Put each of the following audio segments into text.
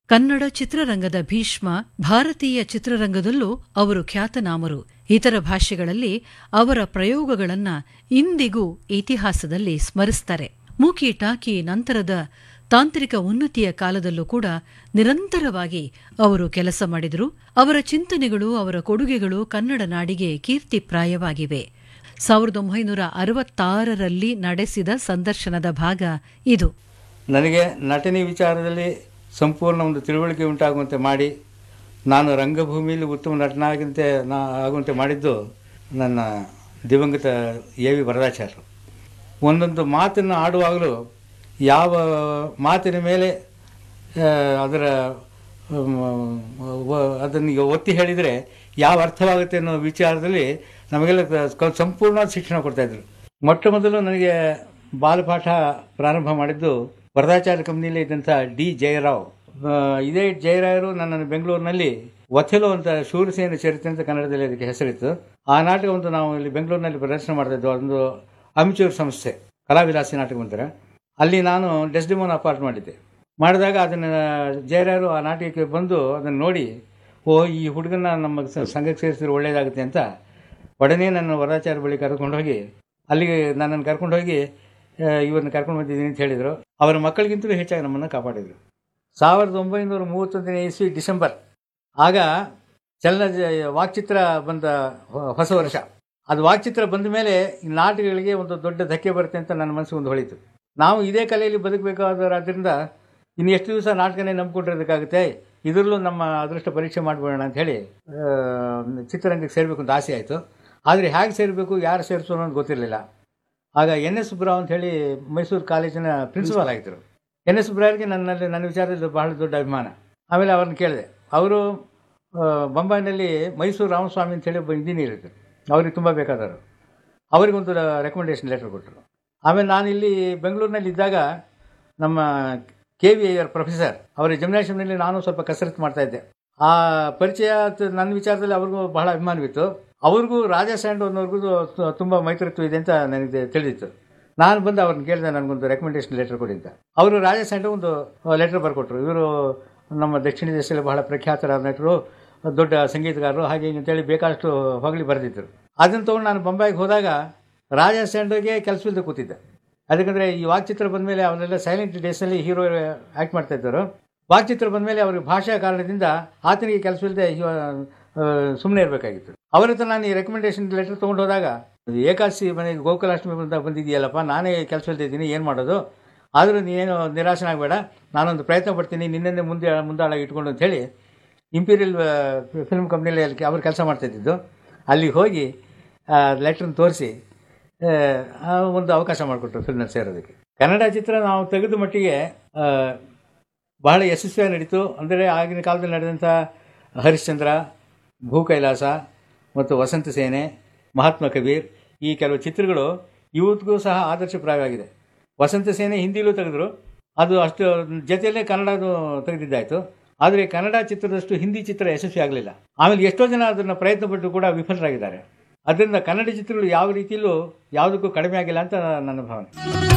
ಕನ್ನಡ ಚಿತ್ರರಂಗದ ಭೀಷ್ಮ ಭಾರತೀಯ ಚಿತ್ರರಂಗದಲ್ಲೂ ಅವರು ಖ್ಯಾತನಾಮರು ಇತರ ಭಾಷೆಗಳಲ್ಲಿ ಅವರ ಪ್ರಯೋಗಗಳನ್ನ ಇಂದಿಗೂ ಇತಿಹಾಸದಲ್ಲಿ ಸ್ಮರಿಸ್ತಾರೆ ಮೂಕಿ ಟಾಕಿ ನಂತರದ ತಾಂತ್ರಿಕ ಉನ್ನತಿಯ ಕಾಲದಲ್ಲೂ ಕೂಡ ನಿರಂತರವಾಗಿ ಅವರು ಕೆಲಸ ಮಾಡಿದರು ಅವರ ಚಿಂತನೆಗಳು ಅವರ ಕೊಡುಗೆಗಳು ಕನ್ನಡ ನಾಡಿಗೆ ಕೀರ್ತಿಪ್ರಾಯವಾಗಿವೆ ಸಾವಿರದ ಒಂಬೈನೂರ ಅರವತ್ತಾರರಲ್ಲಿ ನಡೆಸಿದ ಸಂದರ್ಶನದ ಭಾಗ ಇದು ನನಗೆ ನಟನೆ ವಿಚಾರದಲ್ಲಿ ಸಂಪೂರ್ಣ ಒಂದು ತಿಳುವಳಿಕೆ ಉಂಟಾಗುವಂತೆ ಮಾಡಿ ನಾನು ರಂಗಭೂಮಿಯಲ್ಲಿ ಉತ್ತಮ ನಟನಾಗಂತೆ ನಾ ಆಗುವಂತೆ ಮಾಡಿದ್ದು ನನ್ನ ದಿವಂಗತ ಎ ವಿ ವರದಾಚಾರ್ಯರು ಒಂದೊಂದು ಮಾತನ್ನು ಆಡುವಾಗಲೂ ಯಾವ ಮಾತಿನ ಮೇಲೆ ಆ, ಅದರ ಅದನ್ನು ಈಗ ಒತ್ತಿ ಹೇಳಿದರೆ ಯಾವ ಅರ್ಥವಾಗುತ್ತೆ ಅನ್ನೋ ವಿಚಾರದಲ್ಲಿ ನಮಗೆಲ್ಲ ಕ- ಸಂಪೂರ್ಣ ಶಿಕ್ಷಣ ಕೊಡ್ತಾಯಿದ್ರು ಮೊಟ್ಟ ಮೊದಲು ನನಗೆ ಬಾಲಪಾಠ ಪ್ರಾರಂಭ ಮಾಡಿದ್ದು ವರದಾಚಾರ್ಯ ಕಂಪ್ನಿಯಲ್ಲಿ ಇದ್ದಂಥ ಡಿ ಜಯರಾವ್ ಆ, ಇದೇ ಜಯರಾಯರು ನನ್ನನ್ನು ಬೆಂಗಳೂರಿನಲ್ಲಿ ಒಥೆಲೋ ಅಂತ ಶೂರಸೇನ ಚರಿತ್ರೆ ಅಂತ ಕನ್ನಡದಲ್ಲಿ ಅದಕ್ಕೆ ಹೆಸರಿತ್ತು ಆ ನಾಟಕವನ್ನು ನಾವು ಇಲ್ಲಿ ಬೆಂಗಳೂರಿನಲ್ಲಿ ಪ್ರದರ್ಶನ ಮಾಡ್ತಾ ಇದ್ವು ಒಂದು ಅಮಿಚೂರ್ ಸಂಸ್ಥೆ ಕಲಾವಿಲಾಸಿ ನಾಟಕ ಅಂತಾರೆ ಅಲ್ಲಿ ನಾನು ಡೆಸ್ಡಿಮೋನ್ ಅಪಾರ್ಟ್ ಮಾಡಿದ್ದೆ ಮಾಡಿದಾಗ ಅದನ್ನು ಜಯರಾಯರು ಆ ನಾಟಕಕ್ಕೆ ಬಂದು ಅದನ್ನು ನೋಡಿ ಓ ಈ ಹುಡುಗನ ನಮ್ಮ ಸ- ಸಂಘಕ್ಕೆ ಸೇರಿಸಿದ್ರೆ ಒಳ್ಳೆಯದಾಗುತ್ತೆ ಅಂತ ಒಡನೆ ನನ್ನ ವರದಾಚಾರ್ಯ ಬಳಿ ಕರ್ಕೊಂಡು ಹೋಗಿ ಅಲ್ಲಿಗೆ ನನ್ನನ್ನು ಕರ್ಕೊಂಡು ಹೋಗಿ ಇವ್ರನ್ನ ಕರ್ಕೊಂಡು ಬಂದಿದ್ದೀನಿ ಅಂತ ಹೇಳಿದರು ಅವರ ಮಕ್ಕಳಿಗಿಂತಲೂ ಹೆಚ್ಚಾಗಿ ನಮ್ಮನ್ನು ಕಾಪಾಡಿದರು ಸಾವಿರದ ಒಂಬೈನೂರ ಮೂವತ್ತೊಂದನೇ ಇಸ್ವಿ ಡಿಸೆಂಬರ್ ಆಗ ಚಲನ ವಾಕ್ಚಿತ್ರ ಬಂದ ಹೊ- ಹೊಸ ವರ್ಷ ಅದು ವಾಕ್ಚಿತ್ರ ಬಂದ ಮೇಲೆ ಈ ನಾಟಕಗಳಿಗೆ ಒಂದು ದೊಡ್ಡ ಧಕ್ಕೆ ಬರುತ್ತೆ ಅಂತ ನನ್ನ ಮನಸ್ಸಿಗೆ ಒಂದು ಹೊಳಿತು ನಾವು ಇದೇ ಕಲೆಯಲ್ಲಿ ಬದುಕಬೇಕಾದ್ರಿಂದ ಇನ್ನು ಎಷ್ಟು ದಿವಸ ನಾಟಕನೇ ನಂಬ್ಕೊಂಡಿರೋದಕ್ಕಾಗುತ್ತೆ ಇದರಲ್ಲೂ ನಮ್ಮ ಅದೃಷ್ಟ ಪರೀಕ್ಷೆ ಮಾಡಿಬಿಡೋಣ ಅಂತ ಹೇಳಿ ಆ, ಚಿತ್ರರಂಗಕ್ಕೆ ಸೇರಬೇಕು ಅಂತ ಆಸೆ ಆಯಿತು ಆದರೆ ಹೇಗೆ ಸೇರಬೇಕು ಯಾರು ಸೇರಿಸೋ ಅನ್ನೋದು ಗೊತ್ತಿರಲಿಲ್ಲ ಆಗ ಎನ್ ಎಸ್ ಸುಬ್ರಾವ್ ಅಂತ ಹೇಳಿ ಮೈಸೂರು ಕಾಲೇಜಿನ ಪ್ರಿನ್ಸಿಪಾಲ್ ಆಗಿದ್ದರು ಎನ್ ಎಸ್ ಸುಬ್ರಾವ್ರಿಗೆ ನನ್ನಲ್ಲಿ ನನ್ನ ವಿಚಾರದಲ್ಲಿ ಬಹಳ ದೊಡ್ಡ ಅಭಿಮಾನ ಆಮೇಲೆ ಅವ್ರನ್ನ ಕೇಳಿದೆ ಅವರು ಆ, ಬೊಂಬಾಯಿನಲ್ಲಿ ಮೈಸೂರು ರಾಮಸ್ವಾಮಿ ಅಂತ ಹೇಳಿ ಒಬ್ಬ ಇಂಜಿನಿಯರ್ ಇದ್ದರು ಅವ್ರಿಗೆ ತುಂಬ ಬೇಕಾದವರು ಅವರಿಗೊಂದು ರೆಕಮೆಂಡೇಶನ್ ಲೆಟರ್ ಕೊಟ್ಟರು ಆಮೇಲೆ ನಾನು ಇಲ್ಲಿ ಬೆಂಗಳೂರಿನಲ್ಲಿ ಇದ್ದಾಗ ನಮ್ಮ ಕೆ ವಿ ಐಯರ್ ಪ್ರೊಫೆಸರ್ ಅವರ ಜಿಮ್ನಾಷಿಯಂನಲ್ಲಿ ನಾನು ಸ್ವಲ್ಪ ಕಸರತ್ತು ಮಾಡ್ತಾ ಇದ್ದೆ ಆ ಪರಿಚಯ ತ- ನನ್ನ ವಿಚಾರದಲ್ಲಿ ಅವ್ರಿಗೂ ಬಹಳ ಅಭಿಮಾನವಿತ್ತು ಅವ್ರಿಗೂ ರಾಜಾ ಸ್ಯಾಂಡ್ ಅನ್ನೋರ್ಗೂ ತು- ತುಂಬ ಮೈತ್ರಿತ್ವ ಇದೆ ಅಂತ ನನಗೆ ತಿಳಿದಿತ್ತು ನಾನು ಬಂದು ಅವ್ರನ್ನ ಕೇಳಿದೆ ನನಗೊಂದು ರೆಕಮೆಂಡೇಶನ್ ಲೆಟರ್ ಕೊಡಿ ಅಂತ ಅವರು ರಾಜಾ ಸ್ಯಾಂಡ್ ಒಂದು ಲೆಟರ್ ಬರ್ಕೊಟ್ರು ಇವರು ನಮ್ಮ ದಕ್ಷಿಣ ದೇಶದಲ್ಲಿ ಬಹಳ ಪ್ರಖ್ಯಾತರಾದ ನಟರು ದೊಡ್ಡ ಸಂಗೀತಗಾರರು ಹಾಗೆ ಹೀಗೆ ಅಂತೇಳಿ ಬೇಕಾದಷ್ಟು ಹೊಗಳಿ ಬರೆದಿದ್ದರು ಅದನ್ನು ತೊಗೊಂಡು ನಾನು ಬೊಂಬಾಯಿಗೆ ಹೋದಾಗ ರಾಜಾ ಸ್ಯಾಂಡೋಗೆ ಕೆಲಸವಿಲ್ಲದೆ ಕೂತಿದ್ದೆ ಅದಕ್ಕಂದರೆ ಈ ವಾಕ್ಚಿತ್ರ ಬಂದಮೇಲೆ ಅವರೆಲ್ಲ ಸೈಲೆಂಟ್ ಡೇಸಲ್ಲಿ ಹೀರೋ ಆ್ಯಕ್ಟ್ ಮಾಡ್ತಾ ಇದ್ದರು ವಾಕ್ಚಿತ್ರ ಬಂದಮೇಲೆ ಅವ್ರಿಗೆ ಭಾಷಾ ಕಾರಣದಿಂದ ಆತನಿಗೆ ಕೆಲಸವಿಲ್ಲದೆ ಸುಮ್ಮನೆ ಇರಬೇಕಾಗಿತ್ತು ಅವ್ರ ಹತ್ರ ನಾನು ಈ ರೆಕಮೆಂಡೇಶನ್ ಲೆಟರ್ ತೊಗೊಂಡು ಹೋದಾಗ ಏಕಾದಶಿ ಮನೆಗೆ ಗೋಕುಲಾಷ್ಟಮಿ ಬಂದ ಬಂದಿದೆಯಲ್ಲಪ್ಪ ನಾನೇ ಕೆಲಸವಿಲ್ಲದೆ ಇದ್ದೀನಿ ಏನು ಮಾಡೋದು ಆದರೂ ನೀನೇನು ನಿರಾಶನಾಗಬೇಡ ನಾನೊಂದು ಪ್ರಯತ್ನ ಪಡ್ತೀನಿ ನಿನ್ನೆ ಮುಂದೆ ಮುಂದಾಳಾಗಿ ಇಟ್ಕೊಂಡು ಅಂತ ಹೇಳಿ ಇಂಪೀರಿಯಲ್ ಫಿಲ್ಮ್ ಕಂಪ್ನಿಯಲ್ಲಿ ಅಲ್ಲಿ ಅವ್ರು ಕೆಲಸ ಮಾಡ್ತಾಯಿದ್ದು ಅಲ್ಲಿಗೆ ಹೋಗಿ ಲೆಟ್ರನ್ನ ತೋರಿಸಿ ಒಂದು ಅವಕಾಶ ಮಾಡಿಕೊಟ್ರು ಫಿಲ್ಮ್ನಲ್ಲಿ ಸೇರೋದಕ್ಕೆ ಕನ್ನಡ ಚಿತ್ರ ನಾವು ತೆಗೆದ ಮಟ್ಟಿಗೆ ಆ, ಬಹಳ ಯಶಸ್ವಿಯಾಗಿ ನಡೀತು ಅಂದರೆ ಆಗಿನ ಕಾಲದಲ್ಲಿ ನಡೆದಂಥ ಹರಿಶ್ಚಂದ್ರ ಭೂ ಕೈಲಾಸ ಮತ್ತು ವಸಂತ ಸೇನೆ ಮಹಾತ್ಮ ಕಬೀರ್ ಈ ಕೆಲವು ಚಿತ್ರಗಳು ಇವತ್ತಿಗೂ ಸಹ ಆದರ್ಶಪ್ರಾಯವಾಗಿದೆ ವಸಂತ ಸೇನೆ ಹಿಂದಿಲೂ ತೆಗೆದ್ರು ಅದು ಅಷ್ಟು ಜೊತೆಯಲ್ಲೇ ಕನ್ನಡದು ತೆಗೆದಿದ್ದಾಯಿತು ಆದರೆ ಕನ್ನಡ ಚಿತ್ರದಷ್ಟು ಹಿಂದಿ ಚಿತ್ರ ಯಶಸ್ವಿ ಆಗಲಿಲ್ಲ ಆಮೇಲೆ ಎಷ್ಟೋ ಜನ ಅದನ್ನು ಪ್ರಯತ್ನ ಪಟ್ಟು ಕೂಡ ವಿಫಲರಾಗಿದ್ದಾರೆ ಅದರಿಂದ ಕನ್ನಡ ಚಿತ್ರಗಳು ಯಾವ ರೀತಿಯಲ್ಲೂ ಯಾವುದಕ್ಕೂ ಕಡಿಮೆ ಆಗಿಲ್ಲ ಅಂತ ನನ್ನ ಭಾವನೆ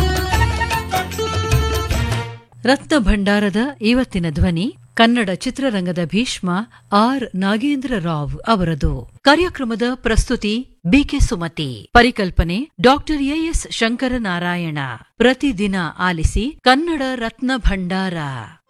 ರತ್ನ ಭಂಡಾರದ ಇವತ್ತಿನ ಧ್ವನಿ ಕನ್ನಡ ಚಿತ್ರರಂಗದ ಭೀಷ್ಮ ಆರ್ ನಾಗೇಂದ್ರ ರಾವ್ ಅವರದು ಕಾರ್ಯಕ್ರಮದ ಪ್ರಸ್ತುತಿ ಬಿಕೆ ಸುಮತಿ ಪರಿಕಲ್ಪನೆ ಡಾಕ್ಟರ್ ಎಎಸ್ ಶಂಕರನಾರಾಯಣ ಪ್ರತಿದಿನ ಆಲಿಸಿ ಕನ್ನಡ ರತ್ನ ಭಂಡಾರ